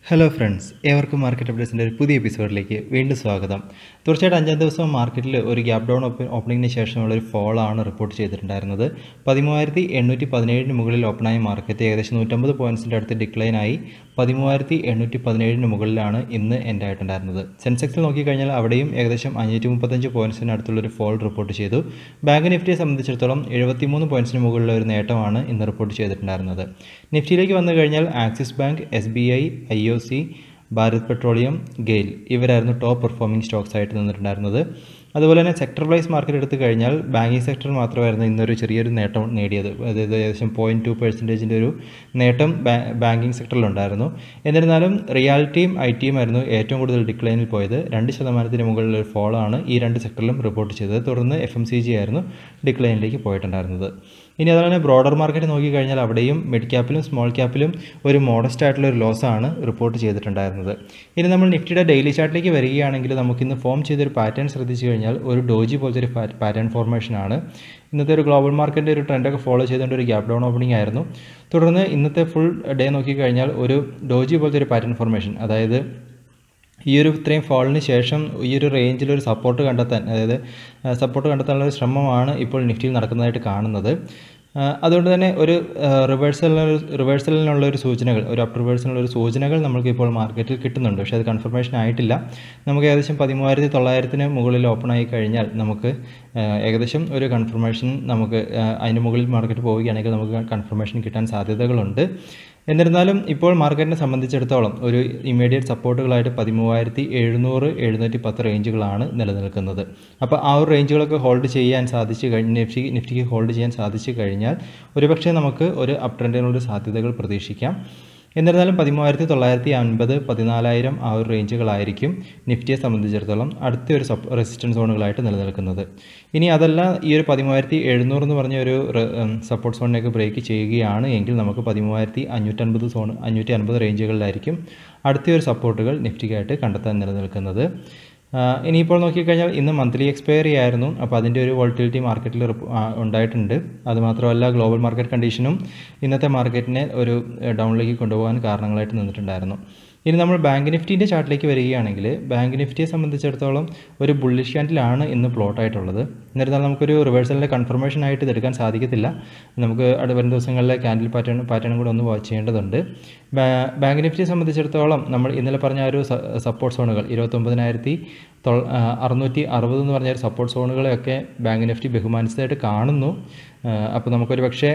hello friends ഏവർക്കും market അപ്ഡേറ്റ്സിൻ്റെ ഒരു പുതിയ എപ്പിസോഡിലേക്ക് വീണ്ടും സ്വാഗതം തീർച്ചയായിട്ടും അഞ്ചാം ദിവസം മാർക്കറ്റിൽ ഒരു ഗ്യാപ് ഡൗൺ ഓപ്പൺ ഓപ്പണിങ്ങിന് ശേഷമുള്ള ഒരു ഫോളാണ് റിപ്പോർട്ട് ചെയ്തിട്ടുണ്ടായിരുന്നത് പതിമൂവായിരത്തി എണ്ണൂറ്റി പതിനേഴിന് മുകളിൽ ഓപ്പണായ മാർക്കറ്റ് ഏകദേശം നൂറ്റമ്പത് പോയിൻറ്റ്സിൻ്റെ അടുത്ത് ഡിക്ലൈനായി പതിമൂവായിരത്തി എണ്ണൂറ്റി പതിനേഴിന് മുകളിലാണ് ഇന്ന് എൻ്റെ ആയിട്ടുണ്ടായിരുന്നത് സെൻസെക്സിൽ നോക്കിക്കഴിഞ്ഞാൽ അവിടെയും ഏകദേശം അഞ്ഞൂറ്റി മുപ്പത്തഞ്ച് പോയിൻറ്റ്സിന് അടുത്തുള്ളൊരു ഫോൾ റിപ്പോർട്ട് ചെയ്തു ബാങ്ക് നിഫ്റ്റിയെ സംബന്ധിച്ചിടത്തോളം എഴുപത്തിമൂന്ന് പോയിൻറ്റ്സിന് മുകളിലുള്ള ഒരു നേട്ടമാണ് ഇന്ന് റിപ്പോർട്ട് ചെയ്തിട്ടുണ്ടായിരുന്നത് നിഫ്റ്റിയിലേക്ക് വന്നു കഴിഞ്ഞാൽ Axis bank S B I I O C Bharat petroleum GAIL ഇവരായിരുന്നു ടോപ്പ് പെർഫോമിംഗ് സ്റ്റോക്സ് ആയിട്ട് നിന്നിട്ടുണ്ടായിരുന്നത് അതുപോലെ തന്നെ സെക്ടർ വൈസ് മാർക്കറ്റ് എടുത്തു കഴിഞ്ഞാൽ ബാങ്കിങ് സെക്ടർ മാത്രമായിരുന്നു ഇന്നൊരു ചെറിയൊരു നേട്ടം നേടിയത് അതായത് ഏകദേശം പോയിൻറ്റ് ടു പെർസെൻറ്റേജിൻ്റെ ഒരു നേട്ടം ബാങ്കിങ് സെക്ടറിലുണ്ടായിരുന്നു എന്നിരുന്നാലും റിയാലിറ്റിയും ഐ ടിയും ആയിരുന്നു ഏറ്റവും കൂടുതൽ ഡിക്ലൈനിൽ പോയത് രണ്ട് ശതമാനത്തിന് മുകളിലുള്ള ഒരു ഫോളാണ് ഈ രണ്ട് സെക്ടറിലും റിപ്പോർട്ട് ചെയ്തത് തുടർന്ന് എഫ് എം സി ജി ആയിരുന്നു ഡിക്ലൈനിലേക്ക് പോയിട്ടുണ്ടായിരുന്നത് ഇനി അതുപോലെ തന്നെ ബ്രോഡർ മാർക്കറ്റ് നോക്കിക്കഴിഞ്ഞാൽ അവിടെയും മിഡ് ക്യാപ്പിലും സ്മോൾ ക്യാപ്പിലും ഒരു മോഡസ്റ്റ് ആയിട്ടുള്ള ഒരു ലോസാണ് റിപ്പോർട്ട് ചെയ്തിട്ടുണ്ടായിരുന്നത് ഇനി നമ്മൾ നിഫ്റ്റിയുടെ ഡെയിലി ചാർട്ടിലേക്ക് വരികയാണെങ്കിൽ നമുക്കിന്ന് ഫോം ചെയ്തൊരു പാറ്റേൺ ശ്രദ്ധിച്ചു കഴിഞ്ഞാൽ ഒരു ഡോജി പോലത്തെ ഒരു പാറ്റേൺ ഫോർമേഷനാണ് ഇന്നത്തെ ഒരു ഗ്ലോബൽ മാർക്കറ്റിൻ്റെ ഒരു ട്രെൻഡൊക്കെ ഫോളോ ചെയ്തുകൊണ്ട് ഒരു ഗ്യാപ് ഡൗൺ ഓപ്പണിംഗ് ആയിരുന്നു തുടർന്ന് ഇന്നത്തെ ഫുൾ ഡേ നോക്കിക്കഴിഞ്ഞാൽ ഒരു ഡോജി പോലത്തെ ഒരു പാറ്റേൺ ഫോർമേഷൻ അതായത് ഈ ഒരു ഇത്രയും ഫോളിന് ശേഷം ഈ ഒരു റേഞ്ചിൽ ഒരു സപ്പോർട്ട് കണ്ടെത്താൻ അതായത് സപ്പോർട്ട് കണ്ടെത്താനുള്ള ഒരു ശ്രമമാണ് ഇപ്പോൾ നിഫ്റ്റിയിൽ നടക്കുന്നതായിട്ട് കാണുന്നത് അതുകൊണ്ട് തന്നെ ഒരു റിവേഴ്സലിനുള്ള റിവേഴ്സലിനുള്ള ഒരു സൂചനകൾ ഒരു അപ്പ് റിവേഴ്സലിനുള്ള ഒരു സൂചനകൾ നമുക്ക് ഇപ്പോൾ മാർക്കറ്റിൽ കിട്ടുന്നുണ്ട് പക്ഷേ അത് കൺഫർമേഷൻ ആയിട്ടില്ല നമുക്ക് ഏകദേശം പതിമൂവായിരത്തി തൊള്ളായിരത്തിന് മുകളിൽ ഓപ്പൺ ആയി കഴിഞ്ഞാൽ നമുക്ക് ഏകദേശം ഒരു കൺഫർമേഷൻ നമുക്ക് അതിന് മുകളിൽ മാർക്കറ്റ് പോവുകയാണെങ്കിൽ നമുക്ക് കൺഫർമേഷൻ കിട്ടാൻ സാധ്യതകളുണ്ട് എന്നിരുന്നാലും ഇപ്പോൾ മാർക്കറ്റിനെ സംബന്ധിച്ചിടത്തോളം ഒരു ഇമ്മീഡിയറ്റ് സപ്പോർട്ടുകളായിട്ട് പതിമൂവായിരത്തി എഴുന്നൂറ് എഴുന്നൂറ്റി പത്ത് റേഞ്ചുകളാണ് നിലനിൽക്കുന്നത് അപ്പോൾ ആ ഒരു റേഞ്ചുകളൊക്കെ ഹോൾഡ് ചെയ്യാൻ സാധിച്ചു കഴിഞ്ഞ് നിഫ്റ്റി നിഫ്റ്റിക്ക് ഹോൾഡ് ചെയ്യാൻ സാധിച്ചു കഴിഞ്ഞാൽ ഒരുപക്ഷെ നമുക്ക് ഒരു അപ് ട്രെൻഡിനുള്ള സാധ്യതകൾ പ്രതീക്ഷിക്കാം എന്നിരുന്നാലും പതിമൂവായിരത്തി തൊള്ളായിരത്തി അൻപത് പതിനാലായിരം ആ ഒരു റേഞ്ചുകളായിരിക്കും നിഫ്റ്റിയെ സംബന്ധിച്ചിടത്തോളം അടുത്ത ഒരു സപ്പ് റെസിസ്റ്റൻസ് സോണുകളായിട്ട് നിലനിൽക്കുന്നത് ഇനി അതല്ല ഈ ഒരു പതിമൂവായിരത്തി എഴുന്നൂറ് എന്ന് പറഞ്ഞ ഒരു സപ്പോർട്ട് സോണിലേക്ക് ബ്രേക്ക് ചെയ്യുകയാണ് എങ്കിൽ നമുക്ക് പതിമൂവായിരത്തി അഞ്ഞൂറ്റൻപത് സോൺ അഞ്ഞൂറ്റി അൻപത് റേഞ്ചുകളിലായിരിക്കും അടുത്ത ഒരു സപ്പോർട്ടുകൾ നിഫ്റ്റിക്കായിട്ട് കണ്ടെത്താൻ നിലനിൽക്കുന്നത് ഇനിയിപ്പോൾ നോക്കിക്കഴിഞ്ഞാൽ ഇന്ന് മന്ത്ലി എക്സ്പയറി ആയിരുന്നു അപ്പോൾ അതിൻ്റെ ഒരു വോൾട്ടിലിറ്റി മാർക്കറ്റിൽ ഉണ്ടായിട്ടുണ്ട് അതുമാത്രമല്ല ഗ്ലോബൽ മാർക്കറ്റ് കണ്ടീഷനും ഇന്നത്തെ മാർക്കറ്റിനെ ഒരു ഡൗണിലേക്ക് കൊണ്ടുപോകാൻ കാരണങ്ങളായിട്ട് നിന്നിട്ടുണ്ടായിരുന്നു ഇനി നമ്മൾ ബാങ്ക് നിഫ്റ്റിൻ്റെ ചാർട്ടിലേക്ക് വരികയാണെങ്കിൽ ബാങ്ക് നിഫ്റ്റിയെ സംബന്ധിച്ചിടത്തോളം ഒരു ബുള്ളിഷ് ക്യാൻഡിലാണ് ഇന്ന് പ്ലോട്ട് ആയിട്ടുള്ളത് എന്നിരുന്നാൽ നമുക്കൊരു റിവേഴ്സലിൻ്റെ കൺഫർമേഷൻ ആയിട്ട് ഇതെടുക്കാൻ സാധിക്കത്തില്ല നമുക്ക് അടുത്ത വരും ദിവസങ്ങളിലെ ക്യാൻഡിൽ പാറ്റേൺ പാറ്റേണും കൂടെ ഒന്ന് വാച്ച് ചെയ്യേണ്ടതുണ്ട് ബാങ്ക് നിഫ്റ്റിയെ സംബന്ധിച്ചിടത്തോളം നമ്മൾ ഇന്നലെ പറഞ്ഞ ഒരു സപ്പോർട്ട് സോണുകൾ ഇരുപത്തൊമ്പതിനായിരത്തി തൊ അറുന്നൂറ്റി അറുപത് എന്ന് പറഞ്ഞ ഒരു സപ്പോർട്ട് സോണുകളെയൊക്കെ ബാങ്ക് നിഫ്റ്റി ബഹുമാനിച്ചതായിട്ട് കാണുന്നു അപ്പോൾ നമുക്കൊരു പക്ഷേ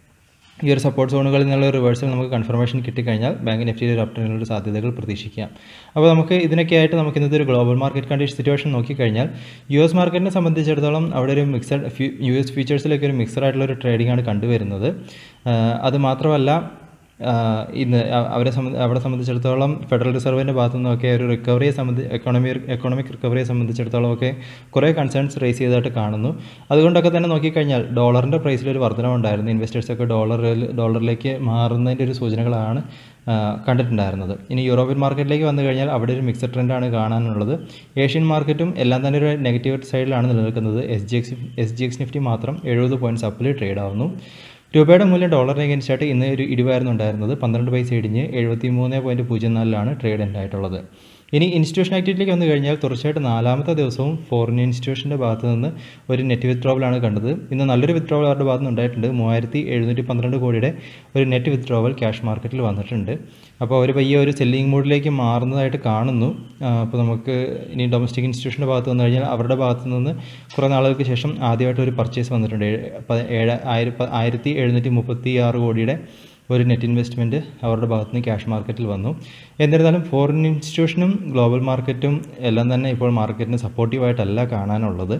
ഈ ഒരു സപ്പോർട്ട് സോണുകളിൽ നിന്നുള്ള റിവേഴ്സൽ നമുക്ക് കൺഫർമേഷൻ കിട്ടിക്കഴിഞ്ഞാൽ ബാങ്ക് നിഫ്റ്റിയിൽ ഒരു അപ്റ്ററിനുള്ള സാധ്യതകൾ പ്രതീക്ഷിക്കാം അപ്പോൾ നമുക്ക് ഇതിനൊക്കെ ആയിട്ട് നമുക്ക് ഇന്നത്തെ ഒരു ഗ്ലോബൽ മാർക്കറ്റ് കണ്ടീഷൻ സിറ്റുവേഷൻ നോക്കിക്കഴിഞ്ഞാൽ യു എസ് മാർക്കറ്റിനെ സംബന്ധിച്ചിടത്തോളം അവിടെ ഒരു മിക്സഡ് യു എസ് ഫ്യൂച്ചേഴ്സിലൊക്കെ ഒരു മിക്സഡ് ആയിട്ടുള്ള ഒരു ട്രേഡിംഗ് ആണ് കണ്ടുവരുന്നത് അത് മാത്രമല്ല ഇന്ന് അവരെ സംബന്ധി അവിടെ സംബന്ധിച്ചിടത്തോളം ഫെഡറൽ റിസർവിൻ്റെ ഭാഗത്തു നിന്നൊക്കെ ഒരു റിക്കവറിയെ സംബന്ധി എക്കോണമി എക്കോണമിക് റിക്കവറിയെ സംബന്ധിച്ചിടത്തോളം ഒക്കെ കുറേ കൺസേൺസ് റേസ് ചെയ്തതായിട്ട് കാണുന്നു അതുകൊണ്ടൊക്കെ തന്നെ നോക്കിക്കഴിഞ്ഞാൽ ഡോളറിൻ്റെ പ്രൈസിൽ ഒരു വർധനമുണ്ടായിരുന്നു ഇൻവെസ്റ്റേഴ്സൊക്കെ ഡോളറിൽ ഡോളറിലേക്ക് മാറുന്നതിൻ്റെ ഒരു സൂചനകളാണ് കണ്ടിട്ടുണ്ടായിരുന്നത് ഇനി യൂറോപ്യൻ മാർക്കറ്റിലേക്ക് വന്നു കഴിഞ്ഞാൽ അവിടെ ഒരു മിക്സഡ് ട്രെൻഡാണ് കാണാനുള്ളത് ഏഷ്യൻ മാർക്കറ്റും എല്ലാം തന്നെ ഒരു നെഗറ്റീവ് സൈഡിലാണ് നിലനിൽക്കുന്നത് S G X S G X Nifty മാത്രം എഴുപത് പോയിൻറ്റ്സ് അപ്പിൽ ട്രേഡ് ആവുന്നു രൂപയുടെ മൂല്യം ഡോളറിനെ അഗൻസ്റ്റായിട്ട് ഇന്ന് ഒരു ഇടിവായിരുന്നു ഉണ്ടായിരുന്നത് പന്ത്രണ്ട് പൈസ ഇടിഞ്ഞ് എഴുപത്തി മൂന്ന് പോയിൻറ്റ് പൂജ്യം നാലിലാണ് ട്രേഡ് ഉണ്ടായിട്ടുള്ളത് ഇനി ഇൻസ്റ്റിറ്റ്യൂഷൻ ആക്ടിവിറ്റിയിലേക്ക് വന്നു കഴിഞ്ഞാൽ തീർച്ചയായിട്ടും നാലാമത്തെ ദിവസവും ഫോറിൻ ഇൻസ്റ്റിറ്റ്യൂഷൻ്റെ ഭാഗത്ത് നിന്ന് ഒരു നെറ്റ് വിത്ഡ്രോവലാണ് കണ്ടത് ഇന്ന് നല്ലൊരു വിത്ഡ്രോവൽ അവരുടെ ഭാഗത്ത് നിന്ന് ഉണ്ടായിട്ടുണ്ട് മൂവായിരത്തി എഴുന്നൂറ്റി പന്ത്രണ്ട് കോടിയുടെ ഒരു നെറ്റ് വിത്ഡ്രോവൽ ക്യാഷ് മാർക്കറ്റിൽ വന്നിട്ടുണ്ട് അപ്പോൾ അവർ പയ്യെ ഒരു സെല്ലിംഗ് മോഡിലേക്ക് മാറുന്നതായിട്ട് കാണുന്നു അപ്പോൾ നമുക്ക് ഇനി ഡൊമസ്റ്റിക് ഇൻസ്റ്റിറ്റ്യൂഷൻ്റെ ഭാഗത്ത് വന്നു കഴിഞ്ഞാൽ അവരുടെ ഭാഗത്ത് നിന്ന് കുറേ നാളുകൾക്ക് ശേഷം ആദ്യമായിട്ട് ഒരു പർച്ചേസ് വന്നിട്ടുണ്ട് ഏഴ് ആയിരത്തി എഴുന്നൂറ്റി മുപ്പത്തി ആറ് കോടിയുടെ ഒരു നെറ്റ് ഇൻവെസ്റ്റ്മെൻറ്റ് അവരുടെ ഭാഗത്ത് നിന്ന് ക്യാഷ് മാർക്കറ്റിൽ വന്നു എന്നിരുന്നാലും ഫോറിൻ ഇൻസ്റ്റിറ്റ്യൂഷനും ഗ്ലോബൽ മാർക്കറ്റും എല്ലാം തന്നെ ഇപ്പോൾ മാർക്കറ്റിന് സപ്പോർട്ടീവായിട്ടല്ല കാണാനുള്ളത്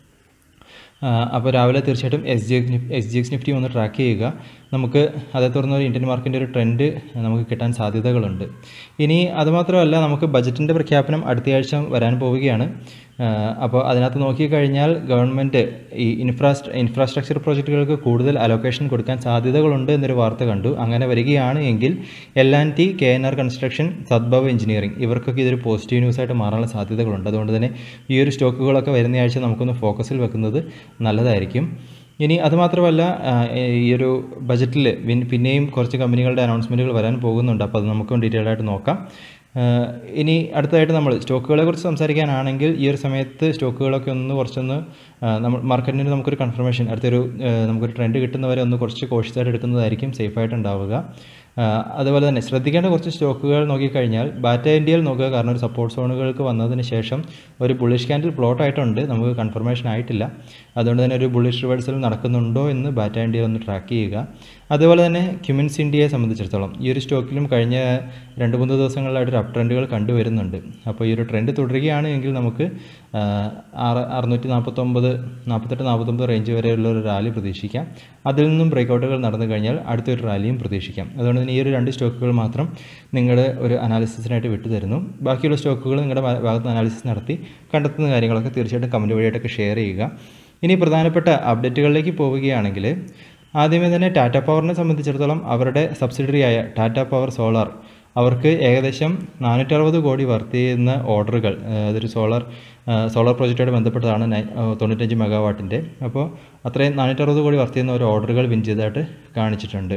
അപ്പോൾ രാവിലെ തീർച്ചയായിട്ടും S G X S G X Nifty ഒന്ന് ട്രാക്ക് ചെയ്യുക നമുക്ക് അതേ തുടർന്ന് ഒരു ഇന്ത്യൻ മാർക്കറ്റിൻ്റെ ഒരു ട്രെൻഡ് നമുക്ക് കിട്ടാൻ സാധ്യതകളുണ്ട് ഇനി അതുമാത്രമല്ല നമുക്ക് ബജറ്റിൻ്റെ പ്രഖ്യാപനം അടുത്തയാഴ്ച വരാൻ പോവുകയാണ് അപ്പോൾ അതിനകത്ത് നോക്കിക്കഴിഞ്ഞാൽ ഗവൺമെൻറ് ഈ ഇൻഫ്രാസ്ട്ര ഇൻഫ്രാസ്ട്രക്ചർ പ്രോജക്റ്റുകൾക്ക് കൂടുതൽ അലോക്കേഷൻ കൊടുക്കാൻ സാധ്യതകളുണ്ട് എന്നൊരു വാർത്ത കണ്ടു അങ്ങനെ വരികയാണ് എങ്കിൽ L and T K N R construction Sadbhav engineering ഇവർക്കൊക്കെ ഇതൊരു പോസിറ്റീവ് ന്യൂസായിട്ട് മാറാനുള്ള സാധ്യതകളുണ്ട് അതുകൊണ്ട് തന്നെ ഈ ഒരു സ്റ്റോക്കുകളൊക്കെ വരുന്ന ആഴ്ച നമുക്കൊന്ന് ഫോക്കസിൽ വെക്കുന്നത് നല്ലതായിരിക്കും ഇനി അതുമാത്രമല്ല ആ, ഈ ഒരു ബജറ്റിൽ പിന്നെയും കുറച്ച് കമ്പനികളുടെ അനൗൺസ്മെൻറ്റുകൾ വരാൻ പോകുന്നുണ്ട് അപ്പോൾ അത് നമുക്കും ഡീറ്റെയിൽ ആയിട്ട് നോക്കാം ആ, ഇനി അടുത്തതായിട്ട് നമ്മൾ സ്റ്റോക്കുകളെ കുറിച്ച് സംസാരിക്കാനാണെങ്കിൽ ഈ ഒരു സമയത്ത് സ്റ്റോക്കുകളൊക്കെ ഒന്ന് കുറച്ചൊന്ന് ആ, നമ്മൾ മാർക്കറ്റിന് നമുക്കൊരു കൺഫർമേഷൻ അടുത്തൊരു ആ, നമുക്കൊരു ട്രെൻഡ് കിട്ടുന്നവരെ ഒന്ന് കുറച്ച് കോഷ്യസായിട്ട് എടുക്കുന്നതായിരിക്കും സേഫായിട്ട് ഉണ്ടാവുക ആ, അതുപോലെ തന്നെ ശ്രദ്ധിക്കേണ്ട കുറച്ച് സ്റ്റോക്കുകൾ നോക്കിക്കഴിഞ്ഞാൽ ബാറ്റ ഇന്ത്യയിൽ നോക്കുക കാരണം ഒരു സപ്പോർട്ട് സോണുകൾക്ക് വന്നതിന് ശേഷം ഒരു ബുള്ളിഷ് ക്യാൻഡിൽ പ്ലോട്ട് ആയിട്ടുണ്ട് നമുക്ക് കൺഫർമേഷൻ ആയിട്ടില്ല അതുകൊണ്ട് തന്നെ ഒരു ബുള്ളിഷ് റിവേഴ്സൽ നടക്കുന്നുണ്ടോ എന്ന് ബാറ്റ ഇന്ത്യ ഒന്ന് ട്രാക്ക് ചെയ്യുക അതുപോലെ തന്നെ ക്യുമിൻസ് ഇന്ത്യയെ സംബന്ധിച്ചിടത്തോളം ഈ ഒരു സ്റ്റോക്കിലും കഴിഞ്ഞ രണ്ട് മൂന്ന് ദിവസങ്ങളിലായിട്ട് ഒരു അപ് ട്രെൻഡുകൾ കണ്ടുവരുന്നുണ്ട് അപ്പോൾ ഈ ഒരു ട്രെൻഡ് തുടരുകയാണ് എങ്കിൽ നമുക്ക് ആ, ആറ് അറുന്നൂറ്റി നാൽപ്പത്തൊമ്പത് നാൽപ്പത്തെട്ട് നാൽപ്പത്തൊമ്പത് റേഞ്ച് വരെയുള്ള ഒരു റാലി പ്രതീക്ഷിക്കാം അതിൽ നിന്നും ബ്രേക്കൗട്ടുകൾ നടന്നു കഴിഞ്ഞാൽ അടുത്തൊരു റാലിയും പ്രതീക്ഷിക്കാം അതുകൊണ്ട് തന്നെ ഈ ഒരു രണ്ട് സ്റ്റോക്കുകൾ മാത്രം നിങ്ങളുടെ ഒരു അനാലിസിസിനായിട്ട് വിട്ടു തരുന്നു ബാക്കിയുള്ള സ്റ്റോക്കുകൾ നിങ്ങളുടെ ഭാ- ഭാഗത്ത് അനാലിസിസ് നടത്തി കണ്ടെത്തുന്ന കാര്യങ്ങളൊക്കെ തീർച്ചയായിട്ടും കമൻറ്റ് വഴിയായിട്ടൊക്കെ ഷെയർ ചെയ്യുക ഇനി പ്രധാനപ്പെട്ട അപ്ഡേറ്റുകളിലേക്ക് പോവുകയാണെങ്കിൽ ആദ്യമേ തന്നെ ടാറ്റ പവറിനെ സംബന്ധിച്ചിടത്തോളം അവരുടെ സബ്സിഡറിയായ ടാറ്റ പവർ സോളാർ അവർക്ക് ഏകദേശം നാനൂറ്ററുപത് കോടി വർത്ത് ചെയ്യുന്ന ഓർഡറുകൾ ആ, അതൊരു സോളാർ സോളാർ പ്രോജക്റ്റുമായിട്ട് ബന്ധപ്പെട്ടതാണ് നൈ- ആ, തൊണ്ണൂറ്റഞ്ച് മെഗാവാട്ടിൻ്റെ അപ്പോൾ അത്രയും നാനൂറ്ററുപത് കോടി വർത്ത് ചെയ്യുന്ന ഒരു ഓർഡറുകൾ വിൻ ചെയ്തതായിട്ട് കാണിച്ചിട്ടുണ്ട്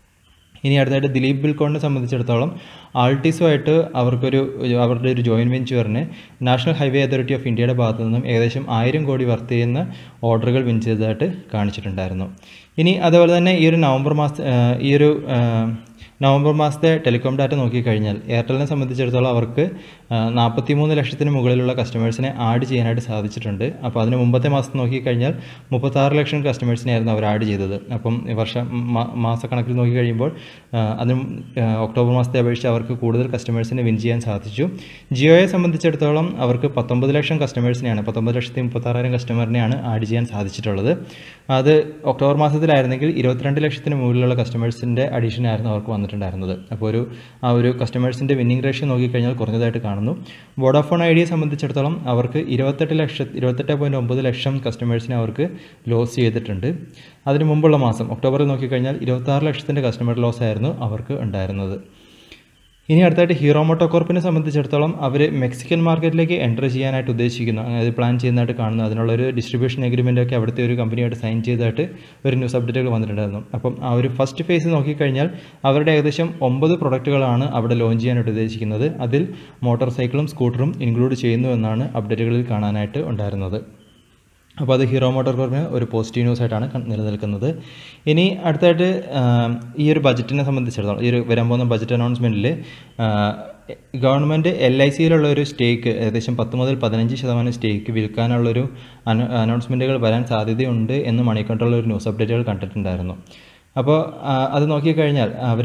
ഇനി അടുത്തായിട്ട് ദിലീപ് ബിൽക്കോണിനെ സംബന്ധിച്ചിടത്തോളം ആൾട്ടിസുമായിട്ട് അവർക്കൊരു അവരുടെ ഒരു ജോയിൻറ്റ് വെഞ്ചറിന് നാഷണൽ ഹൈവേ അതോറിറ്റി ഓഫ് ഇന്ത്യയുടെ ഭാഗത്തു നിന്നും ഏകദേശം ആയിരം കോടി വർത്ത് ചെയ്യുന്ന ഓർഡറുകൾ വിൻ ചെയ്തതായിട്ട് കാണിച്ചിട്ടുണ്ടായിരുന്നു ഇനി അതുപോലെ തന്നെ ഈ ഒരു നവംബർ മാസ ഈ ഒരു ആ, നവംബർ മാസത്തെ ടെലികോം ഡാറ്റ നോക്കിക്കഴിഞ്ഞാൽ എയർടെലിനെ സംബന്ധിച്ചിടത്തോളം അവർക്ക് നാൽപ്പത്തി മൂന്ന് ലക്ഷത്തിന് മുകളിലുള്ള കസ്റ്റമേഴ്സിനെ ആഡ് ചെയ്യാനായിട്ട് സാധിച്ചിട്ടുണ്ട് അപ്പോൾ അതിന് മുമ്പത്തെ മാസം നോക്കിക്കഴിഞ്ഞാൽ മുപ്പത്താറ് ലക്ഷം കസ്റ്റമേഴ്സിനെയായിരുന്നു അവർ ആഡ് ചെയ്തത് അപ്പം ഈ വർഷം മാ- മാസക്കണക്കിൽ നോക്കിക്കഴിയുമ്പോൾ ആ, അതിന് ആ, ഒക്ടോബർ മാസത്തെ അപേക്ഷിച്ച് അവർക്ക് കൂടുതൽ കസ്റ്റമേഴ്സിനെ വിൻ ചെയ്യാൻ സാധിച്ചു ജിയോയെ സംബന്ധിച്ചിടത്തോളം അവർക്ക് പത്തൊമ്പത് ലക്ഷം കസ്റ്റമേഴ്സിനെയാണ് പത്തൊമ്പത് ലക്ഷത്തി മുപ്പത്താറായിരം കസ്റ്റമറിനെയാണ് ആഡ് ചെയ്യാൻ സാധിച്ചിട്ടുള്ളത് അത് ഒക്ടോബർ മാസത്തിലായിരുന്നെങ്കിൽ ഇരുപത്തിരണ്ട് ലക്ഷത്തിന് മുകളിലുള്ള കസ്റ്റമേഴ്സിൻ്റെ അഡീഷൻ ആയിരുന്നു അവർക്ക് വന്നിട്ടുണ്ടായിരുന്നത് അപ്പോൾ ഒരു ആ ഒരു കസ്റ്റമേഴ്സിൻ്റെ വിന്നിംഗ് റേഷ്യോ നോക്കിക്കഴിഞ്ഞാൽ കുറഞ്ഞതായിട്ട് കാണുന്നു വോഡാഫോൺ ഐഡിയയെ സംബന്ധിച്ചിടത്തോളം അവർക്ക് ഇരുപത്തെട്ട് ലക്ഷ ഇരുപത്തെട്ട് പോയിൻറ്റ് ഒമ്പത് ലക്ഷം കസ്റ്റമേഴ്സിനെ അവർക്ക് ലോസ് ചെയ്തിട്ടുണ്ട് അതിന് മുമ്പുള്ള മാസം ഒക്ടോബറിൽ നോക്കിക്കഴിഞ്ഞാൽ ഇരുപത്താറ് ലക്ഷത്തിൻ്റെ കസ്റ്റമർ ലോസ് ആയിരുന്നു അവർക്ക് ഉണ്ടായിരുന്നത് ഇനി അടുത്തായിട്ട് ഹീറോ മോട്ടോകോർപ്പിനെ സംബന്ധിച്ചിടത്തോളം അവർ മെക്സിക്കൻ മാർക്കറ്റിലേക്ക് എൻ്റർ ചെയ്യാനായിട്ട് ഉദ്ദേശിക്കുന്നു അതായത് പ്ലാൻ ചെയ്യുന്നതായിട്ട് കാണുന്നു അതിനുള്ള ഒരു ഡിസ്ട്രിബ്യൂഷൻ എഗ്രിമെൻ്റ് ഒക്കെ അവിടുത്തെ ഒരു കമ്പനിയായിട്ട് സൈൻ ചെയ്തതായിട്ട് ഒരു ന്യൂസ് അപ്ഡേറ്റുകൾ വന്നിട്ടുണ്ടായിരുന്നു അപ്പം ആ ഒരു ഫസ്റ്റ് ഫേസ് നോക്കിക്കഴിഞ്ഞാൽ അവരുടെ ഏകദേശം ഒമ്പത് പ്രൊഡക്റ്റുകളാണ് അവിടെ ലോഞ്ച് ചെയ്യാനായിട്ട് ഉദ്ദേശിക്കുന്നത് അതിൽ മോട്ടോർ സൈക്കിളും സ്കൂട്ടറും ഇൻക്ലൂഡ് ചെയ്യുന്നു എന്നാണ് അപ്ഡേറ്റുകളിൽ കാണാനായിട്ട് ഉണ്ടായിരുന്നത് അപ്പോൾ അത് ഹീറോ മോട്ടോർ കോർപ്പിന് ഒരു പോസിറ്റീവ് ന്യൂസ് ആയിട്ടാണ് കൺ- നിലനിൽക്കുന്നത് ഇനി അടുത്തായിട്ട് ആം, ഈ ഒരു ബജറ്റിനെ സംബന്ധിച്ചിടത്തോളം ഈ ഒരു വരാൻ പോകുന്ന ബജറ്റ് അനൗൺസ്മെൻറ്റിൽ ഗവൺമെൻറ് എൽ ഐ സിയിലുള്ള ഒരു സ്റ്റേക്ക് ഏകദേശം പത്ത് മുതൽ പതിനഞ്ച് ശതമാനം സ്റ്റേക്ക് വിൽക്കാനുള്ളൊരു അന അനൗൺസ്മെൻറ്റുകൾ വരാൻ സാധ്യതയുണ്ട് എന്ന് മണി കൺട്രോൾ ഒരു ന്യൂസ് അപ്ഡേറ്റുകൾ കണ്ടിട്ടുണ്ടായിരുന്നു അപ്പോൾ ആ, അത് നോക്കിക്കഴിഞ്ഞാൽ അവർ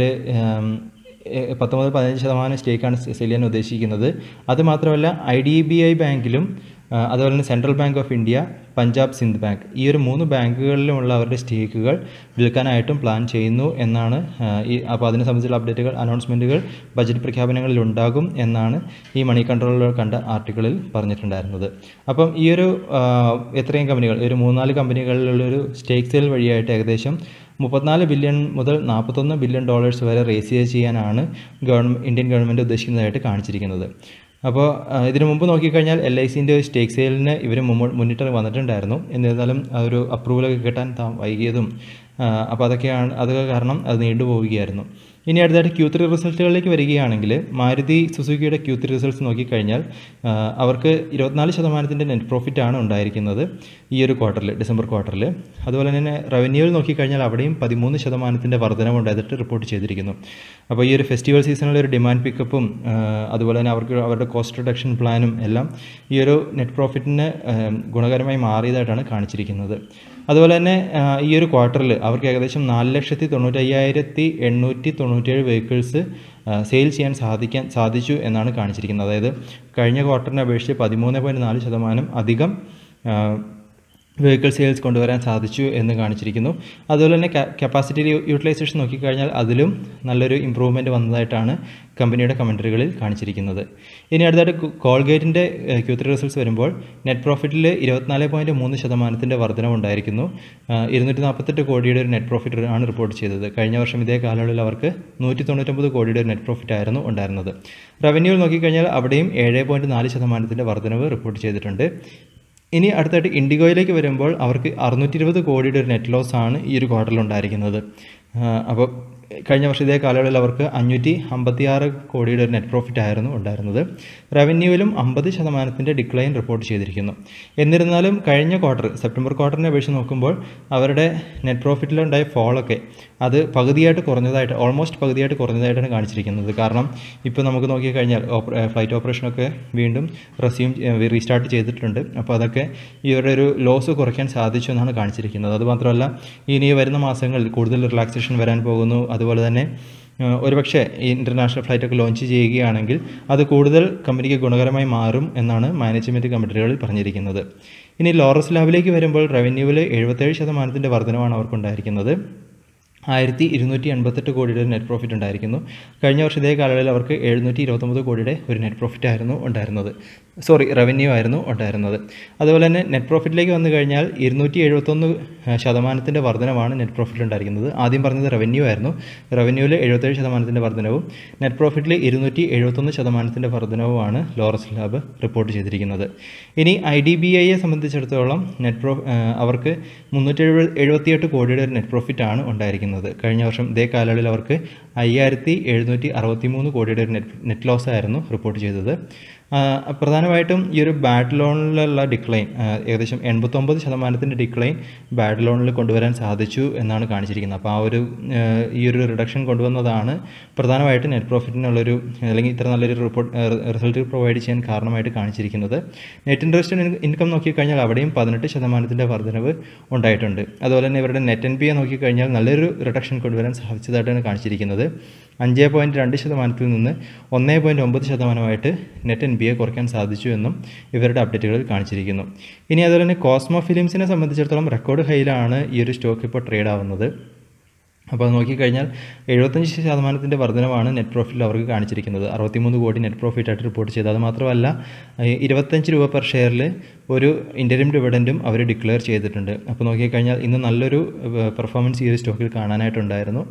പത്ത് മുതൽ പതിനഞ്ച് ശതമാനം സ്റ്റേക്കാണ് സെല് ചെയ്യാൻ ഉദ്ദേശിക്കുന്നത് അത് മാത്രമല്ല ഐ ഡി ബി ഐ ബാങ്കിലും ആ, അതുപോലെ തന്നെ central bank of India Punjab Sind bank ഈ ഒരു മൂന്ന് ബാങ്കുകളിലുമുള്ള അവരുടെ സ്റ്റേക്കുകൾ വിൽക്കാനായിട്ടും പ്ലാൻ ചെയ്യുന്നു എന്നാണ് ആ, ഈ അപ്പോൾ അതിനെ സംബന്ധിച്ചുള്ള അപ്ഡേറ്റുകൾ അനൗൺസ്മെൻറ്റുകൾ ബജറ്റ് പ്രഖ്യാപനങ്ങളിൽ ഉണ്ടാകും എന്നാണ് ഈ മണി കൺട്രോളിൽ കണ്ട ആർട്ടിക്കിളിൽ പറഞ്ഞിട്ടുണ്ടായിരുന്നത് അപ്പം ഈ ഒരു ആ, എത്രയും കമ്പനികൾ ഒരു മൂന്നാല് കമ്പനികളിലുള്ളൊരു സ്റ്റേക്ക് സെയിൽ വഴിയായിട്ട് ഏകദേശം മുപ്പത്തിനാല് ബില്യൺ മുതൽ നാൽപ്പത്തൊന്ന് ബില്യൺ ഡോളേഴ്സ് വരെ റേസ് ചെയ്യാനാണ് ഗവൺമെൻറ് ഇന്ത്യൻ ഗവൺമെൻറ് ഉദ്ദേശിക്കുന്നതായിട്ട് കാണിച്ചിരിക്കുന്നത് അപ്പോൾ ആ, ഇതിനു മുമ്പ് നോക്കിക്കഴിഞ്ഞാൽ എൽ ഐ സിൻ്റെ ഒരു സ്റ്റേക്ക് സെയിലിന് ഇവർ മുന്നിട്ട് വന്നിട്ടുണ്ടായിരുന്നു എന്നിരുന്നാലും ആ ഒരു അപ്രൂവലൊക്കെ കിട്ടാൻ താ വൈകിയതും ആ, അപ്പോൾ അതൊക്കെയാണ് അതൊക്കെ കാരണം അത് നീണ്ടുപോവുകയായിരുന്നു ഇനി അടുത്തായിട്ട് ക്യൂ ത്രീ റിസൾട്ടുകളിലേക്ക് വരികയാണെങ്കിൽ മാരുതി സുസുക്കിയുടെ ക്യൂ ത്രീ റിസൾട്ട്സ് നോക്കിക്കഴിഞ്ഞാൽ ആ, അവർക്ക് ഇരുപത്തിനാല് ശതമാനത്തിൻ്റെ നെറ്റ് പ്രോഫിറ്റ് ആണ് ഉണ്ടായിരിക്കുന്നത് ഈ ഒരു ക്വാർട്ടറിൽ ഡിസംബർ ക്വാർട്ടറിൽ അതുപോലെ തന്നെ റവന്യൂവിൽ നോക്കിക്കഴിഞ്ഞാൽ അവിടെയും പതിമൂന്ന് ശതമാനത്തിൻ്റെ വർധനവ് ഉണ്ടായിട്ട് റിപ്പോർട്ട് ചെയ്തിരിക്കുന്നു അപ്പോൾ ഈ ഒരു ഫെസ്റ്റിവൽ സീസണിലെ ഒരു ഡിമാൻഡ് പിക്കപ്പും അതുപോലെ തന്നെ അവർക്ക് അവരുടെ കോസ്റ്റ് റിഡക്ഷൻ പ്ലാനും എല്ലാം ഈ ഒരു നെറ്റ് പ്രോഫിറ്റിന് ഗുണകരമായി മാറിയതായിട്ടാണ് കാണിച്ചിരിക്കുന്നത് അതുപോലെ തന്നെ ആ, ഈ ഒരു ക്വാർട്ടറിൽ അവർക്ക് ഏകദേശം നാല് ലക്ഷത്തി തൊണ്ണൂറ്റയ്യായിരത്തി എണ്ണൂറ്റി തൊണ്ണൂറ്റേഴ് വെഹിക്കിൾസ് സെയിൽ ചെയ്യാൻ സാധിക്കാൻ സാധിച്ചു എന്നാണ് കാണിച്ചിരിക്കുന്നത് അതായത് കഴിഞ്ഞ ക്വാർട്ടറിനെ അപേക്ഷിച്ച് പതിമൂന്ന് പോയിൻറ്റ് നാല് ശതമാനം അധികം ആ, വെഹിക്കിൾ സെയിൽസ് കൊണ്ടുവരാൻ സാധിച്ചു എന്ന് കാണിച്ചിരിക്കുന്നു അതുപോലെ തന്നെ കപ്പാസിറ്റി യൂട്ടിലൈസേഷൻ നോക്കിക്കഴിഞ്ഞാൽ അതിലും നല്ലൊരു ഇമ്പ്രൂവ്മെൻറ്റ് വന്നതായിട്ടാണ് കമ്പനിയുടെ കമൻറ്ററികളിൽ കാണിച്ചിരിക്കുന്നത് ഇനി അടുത്തായിട്ട് കോൾഗേറ്റിൻ്റെ ക്യൂ ത്രീ റിസൾട്ട്സ് വരുമ്പോൾ നെറ്റ് പ്രോഫിറ്റിൽ ഇരുപത്തിനാല് പോയിൻറ്റ് മൂന്ന് ശതമാനത്തിൻ്റെ വർധനവുണ്ടായിരിക്കുന്നു ഇരുന്നൂറ്റി നാൽപ്പത്തെട്ട് കോടിയുടെ ഒരു നെറ്റ് പ്രോഫിറ്റ് ആണ് റിപ്പോർട്ട് ചെയ്തത് കഴിഞ്ഞ വർഷം ഇതേ കാലയളവിൽ അവർക്ക് നൂറ്റി തൊണ്ണൂറ്റൊമ്പത് കോടിയുടെ ഒരു നെറ്റ് പ്രോഫിറ്റ് ആയിരുന്നു ഉണ്ടായിരുന്നത് റവന്യൂ നോക്കിക്കഴിഞ്ഞാൽ അവിടെയും ഏഴ് പോയിൻറ്റ് നാല് ശതമാനത്തിൻ്റെ വർധനവ് റിപ്പോർട്ട് ചെയ്തിട്ടുണ്ട് ഇനി അടുത്തായിട്ട് ഇൻഡിഗോയിലേക്ക് വരുമ്പോൾ അവർക്ക് അറുന്നൂറ്റി ഇരുപത് കോടിയുടെ ഒരു നെറ്റ് ലോസ് ആണ് ഈ ഒരു ക്വാർട്ടറിൽ ഉണ്ടായിരിക്കുന്നത് അപ്പോൾ കഴിഞ്ഞ വർഷം ഇതേ കാലയളവിൽ അവർക്ക് അഞ്ഞൂറ്റി അമ്പത്തി ആറ് കോടിയുടെ ഒരു നെറ്റ് പ്രോഫിറ്റ് ആയിരുന്നു ഉണ്ടായിരുന്നത് റവന്യൂവിലും അമ്പത് ശതമാനത്തിൻ്റെ ഡിക്ലൈൻ റിപ്പോർട്ട് ചെയ്തിരിക്കുന്നു എന്നിരുന്നാലും കഴിഞ്ഞ ക്വാർട്ടർ സെപ്റ്റംബർ ക്വാർട്ടറിനെ അപേക്ഷിച്ച് നോക്കുമ്പോൾ അവരുടെ നെറ്റ് പ്രോഫിറ്റിലുണ്ടായ ഫോളൊക്കെ അത് പകുതിയായിട്ട് കുറഞ്ഞതായിട്ട് ഓൾമോസ്റ്റ് പകുതിയായിട്ട് കുറഞ്ഞതായിട്ടാണ് കാണിച്ചിരിക്കുന്നത് കാരണം ഇപ്പോൾ നമുക്ക് നോക്കിക്കഴിഞ്ഞാൽ ഫ്ലൈറ്റ് ഓപ്പറേഷനൊക്കെ വീണ്ടും റെസ്യൂം റീസ്റ്റാർട്ട് ചെയ്തിട്ടുണ്ട് അപ്പോൾ അതൊക്കെ ഇവരുടെ ഒരു ലോസ് കുറയ്ക്കാൻ സാധിച്ചു എന്നാണ് കാണിച്ചിരിക്കുന്നത് അതുമാത്രമല്ല ഇനി വരുന്ന മാസങ്ങളിൽ കൂടുതൽ റിലാക്സേഷൻ വരാൻ പോകുന്നു അതുപോലെ തന്നെ ഒരുപക്ഷെ ഈ ഇൻ്റർനാഷണൽ ഫ്ലൈറ്റൊക്കെ ലോഞ്ച് ചെയ്യുകയാണെങ്കിൽ അത് കൂടുതൽ കമ്പനിക്ക് ഗുണകരമായി മാറും എന്നാണ് മാനേജ്മെൻറ്റ് കമ്മിറ്റികളിൽ പറഞ്ഞിരിക്കുന്നത് ഇനി ലോറസ് ലാബിലേക്ക് വരുമ്പോൾ റവന്യൂവിൽ എഴുപത്തേഴ് ശതമാനത്തിൻ്റെ വർധനമാണ് അവർക്കുണ്ടായിരിക്കുന്നത് ആയിരത്തി ഇരുന്നൂറ്റി എൺപത്തെട്ട് കോടിയുടെ ഒരു നെറ്റ് പ്രോഫിറ്റ് ഉണ്ടായിരിക്കുന്നു കഴിഞ്ഞ വർഷം ഇതേ കാലയളവിൽ അവർക്ക് എഴുന്നൂറ്റി ഇരുപത്തൊമ്പത് കോടിയുടെ ഒരു നെറ്റ് പ്രോഫിറ്റ് ആയിരുന്നു ഉണ്ടായിരുന്നത് സോറി റവന്യൂ ആയിരുന്നു ഉണ്ടായിരുന്നത് അതുപോലെ തന്നെ നെറ്റ് പ്രോഫിറ്റിലേക്ക് വന്നു കഴിഞ്ഞാൽ ഇരുന്നൂറ്റി എഴുപത്തൊന്ന് ശതമാനത്തിൻ്റെ വർധനമാണ് നെറ്റ് പ്രോഫിറ്റിൽ ഉണ്ടായിരിക്കുന്നത് ആദ്യം പറഞ്ഞത് റവന്യൂ ആയിരുന്നു റവന്യൂവിൽ എഴുപത്തേഴ് ശതമാനത്തിൻ്റെ വർധനവും നെറ്റ് പ്രോഫിറ്റിൽ ഇരുന്നൂറ്റി എഴുപത്തൊന്ന് ശതമാനത്തിൻ്റെ വർധനവുമാണ് ലോറസ് ലാബ് റിപ്പോർട്ട് ചെയ്തിരിക്കുന്നത് ഇനി ഐ ഡി ബി ഐയെ സംബന്ധിച്ചിടത്തോളം നെറ്റ് പ്രോ അവർക്ക് മുന്നൂറ്റി എഴുപത് എഴുപത്തിയെട്ട് കോടിയുടെ ഒരു നെറ്റ് പ്രോഫിറ്റ് ആണ് ഉണ്ടായിരിക്കുന്നത് കഴിഞ്ഞ വർഷം ഇതേ കാലയളവിൽ അവർക്ക് അയ്യായിരത്തി എഴുന്നൂറ്റി അറുപത്തി മൂന്ന് കോടിയുടെ ഒരു നെറ്റ് നെറ്റ് ലോസ് ആയിരുന്നു റിപ്പോർട്ട് ചെയ്തത് പ്രധാനമായിട്ടും ഈ ഒരു ബാഡ് ലോണിലുള്ള ഡിക്ലൈൻ ഏകദേശം എൺപത്തൊമ്പത് ശതമാനത്തിൻ്റെ ഡിക്ലൈൻ ബാഡ് ലോണിൽ കൊണ്ടുവരാൻ സാധിച്ചു എന്നാണ് കാണിച്ചിരിക്കുന്നത് അപ്പോൾ ആ ഒരു ഈ ഒരു റിഡക്ഷൻ കൊണ്ടുവന്നതാണ് പ്രധാനമായിട്ട് നെറ്റ് പ്രോഫിറ്റിനുള്ളൊരു അല്ലെങ്കിൽ ഇത്ര നല്ലൊരു റിപ്പോർട്ട് റിസൾട്ട് പ്രൊവൈഡ് ചെയ്യാൻ കാരണമായിട്ട് കാണിച്ചിരിക്കുന്നത് നെറ്റ് ഇൻട്രസ്റ്റ് ഇൻകം നോക്കിക്കഴിഞ്ഞാൽ അവിടെയും പതിനെട്ട് ശതമാനത്തിൻ്റെ വർധനവ് ഉണ്ടായിട്ടുണ്ട് അതുപോലെ തന്നെ ഇവരുടെ നെറ്റ് എൻ പി എ നോക്കിക്കഴിഞ്ഞാൽ നല്ലൊരു റിഡക്ഷൻ കൊണ്ടുവരാൻ സാധിച്ചതായിട്ടാണ് കാണിച്ചിരിക്കുന്നത് അഞ്ച് പോയിൻറ്റ് രണ്ട് ശതമാനത്തിൽ നിന്ന് ഒന്ന് പോയിൻറ്റ് ഒമ്പത് ശതമാനമായിട്ട് നെറ്റ് എൻ പി എ കുറയ്ക്കാൻ സാധിച്ചു എന്നും ഇവരുടെ അപ്ഡേറ്റുകളിൽ കാണിച്ചിരിക്കുന്നു ഇനി അതുപോലെ തന്നെ കോസ്മോ ഫിലിംസിനെ സംബന്ധിച്ചിടത്തോളം റെക്കോർഡ് ഹൈയിലാണ് ഈ ഒരു സ്റ്റോക്ക് ഇപ്പോൾ ട്രേഡ് ആവുന്നത് അപ്പോൾ നോക്കിക്കഴിഞ്ഞാൽ എഴുപത്തഞ്ച് ശതമാനത്തിൻ്റെ വർധനമാണ് നെറ്റ് പ്രോഫിറ്റിൽ അവർക്ക് കാണിച്ചിരിക്കുന്നത് അറുപത്തിമൂന്ന് കോടി നെറ്റ് പ്രോഫിറ്റ് ആയിട്ട് റിപ്പോർട്ട് ചെയ്തത് അത് മാത്രമല്ല ഇരുപത്തഞ്ച് രൂപ പെർ ഷെയറിൽ ഒരു ഇൻ്ററിം ഡിവിഡൻറ്റും അവർ ഡിക്ലെയർ ചെയ്തിട്ടുണ്ട് അപ്പോൾ നോക്കിക്കഴിഞ്ഞാൽ ഇന്ന് നല്ലൊരു പെർഫോമൻസ് ഈ ഒരു സ്റ്റോക്കിൽ കാണാനായിട്ടുണ്ടായിരുന്നു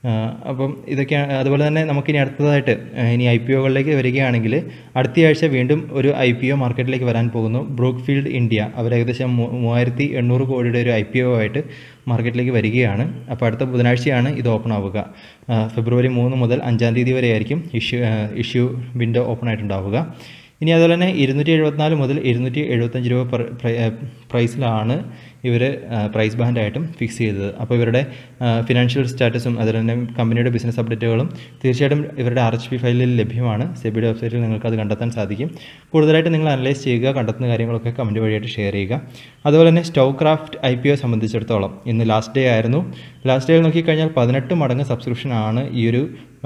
അപ്പം ഇതൊക്കെയാണ് അതുപോലെ തന്നെ നമുക്കിനി അടുത്തതായിട്ട് ഇനി ഐ പി ഒകളിലേക്ക് വരികയാണെങ്കിൽ അടുത്തയാഴ്ച വീണ്ടും ഒരു ഐ പി ഒ മാർക്കറ്റിലേക്ക് വരാൻ പോകുന്നു ബ്രൂക്ക് ഫീൽഡ് ഇന്ത്യ അവർ ഏകദേശം മൂവായിരത്തി എണ്ണൂറ് കോടിയുടെ ഒരു ഐ പി ഒ ആയിട്ട് മാർക്കറ്റിലേക്ക് വരികയാണ് അപ്പോൾ അടുത്ത ബുധനാഴ്ചയാണ് ഇത് ഓപ്പൺ ആവുക ഫെബ്രുവരി മൂന്ന് മുതൽ അഞ്ചാം തീയതി വരെ ആയിരിക്കും ഇഷ്യൂ ഇഷ്യൂ വിൻഡോ ഓപ്പൺ ആയിട്ടുണ്ടാവുക ഇനി അതുപോലെ തന്നെ ഇരുന്നൂറ്റി എഴുപത്തിനാല് മുതൽ ഇരുന്നൂറ്റി എഴുപത്തഞ്ച് രൂപ പ്രൈസിലാണ് ഇവർ പ്രൈസ് ബാൻഡായിട്ടും ഫിക്സ് ചെയ്തത് അപ്പോൾ ഇവരുടെ ഫിനാൻഷ്യൽ സ്റ്റാറ്റസും അതുപോലെ തന്നെ കമ്പനിയുടെ ബിസിനസ് അപ്ഡേറ്റുകളും തീർച്ചയായിട്ടും ഇവരുടെ ആർ എച്ച് പി ഫയലിൽ ലഭ്യമാണ് സെബിയുടെ വെബ്സൈറ്റിൽ നിങ്ങൾക്ക് അത് കണ്ടെത്താൻ സാധിക്കും കൂടുതലായിട്ട് നിങ്ങൾ അനലൈസ് ചെയ്യുക കണ്ടെത്തുന്ന കാര്യങ്ങളൊക്കെ കമൻറ്റ് വഴിയായിട്ട് ഷെയർ ചെയ്യുക അതുപോലെ തന്നെ stock craft I P O സംബന്ധിച്ചിടത്തോളം ഇന്ന് ലാസ്റ്റ് ഡേ ആയിരുന്നു ലാസ്റ്റ് ഡേയിൽ നോക്കിക്കഴിഞ്ഞാൽ പതിനെട്ട് മടങ്ങ് സബ്സ്ക്രിപ്ഷൻ ആണ് ഈ ഒരു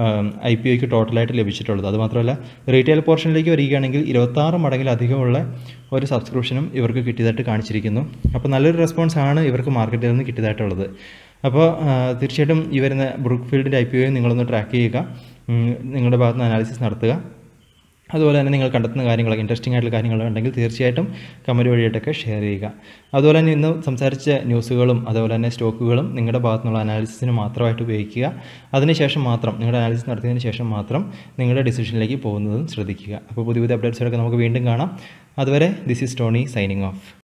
ഐ പി ഒക്ക് ടോട്ടലായിട്ട് ലഭിച്ചിട്ടുള്ളത് അതുമാത്രമല്ല റീറ്റെയിൽ പോർഷനിലേക്ക് വരികയാണെങ്കിൽ ഇരുപത്താറ് മടങ്ങിലധികമുള്ള ഒരു സബ്സ്ക്രിപ്ഷനും ഇവർക്ക് കിട്ടിയതായിട്ട് കാണിച്ചിരിക്കുന്നു അപ്പോൾ നല്ലൊരു റെസ്പോൺസ് ആണ് ഇവർക്ക് മാർക്കറ്റിൽ നിന്ന് കിട്ടിയതായിട്ടുള്ളത് അപ്പോൾ തീർച്ചയായിട്ടും ഈ വരുന്ന ബ്രൂക്ക് ഫീൽഡിൻ്റെ ഐ പി ഒയും നിങ്ങളൊന്ന് ട്രാക്ക് ചെയ്യുക നിങ്ങളുടെ ഭാഗത്ത് നിന്ന് അനാലിസിസ് നടത്തുക അതുപോലെ തന്നെ നിങ്ങൾ കണ്ടെത്തുന്ന കാര്യങ്ങളൊക്കെ ഇൻട്രസ്റ്റിംഗ് ആയിട്ടുള്ള കാര്യങ്ങളുണ്ടെങ്കിൽ തീർച്ചയായിട്ടും കമൻറ്റ് വഴിയായിട്ടൊക്കെ ഷെയർ ചെയ്യുക അതുപോലെ തന്നെ ഇന്ന് സംസാരിച്ച ന്യൂസുകളും അതുപോലെ തന്നെ സ്റ്റോക്കുകളും നിങ്ങളുടെ ഭാഗത്തുനിന്നുള്ള അനാലിസിസിന് മാത്രമായിട്ട് ഉപയോഗിക്കുക അതിനുശേഷം മാത്രം നിങ്ങളുടെ അനാലിസിസ് നടത്തിയതിന് ശേഷം മാത്രം നിങ്ങളുടെ ഡിസിഷനിലേക്ക് പോകുന്നതും ശ്രദ്ധിക്കുക അപ്പോൾ പുതിയ പുതിയ അപ്ഡേറ്റ്സുകളൊക്കെ നമുക്ക് വീണ്ടും കാണാം അതുവരെ this is Tony signing of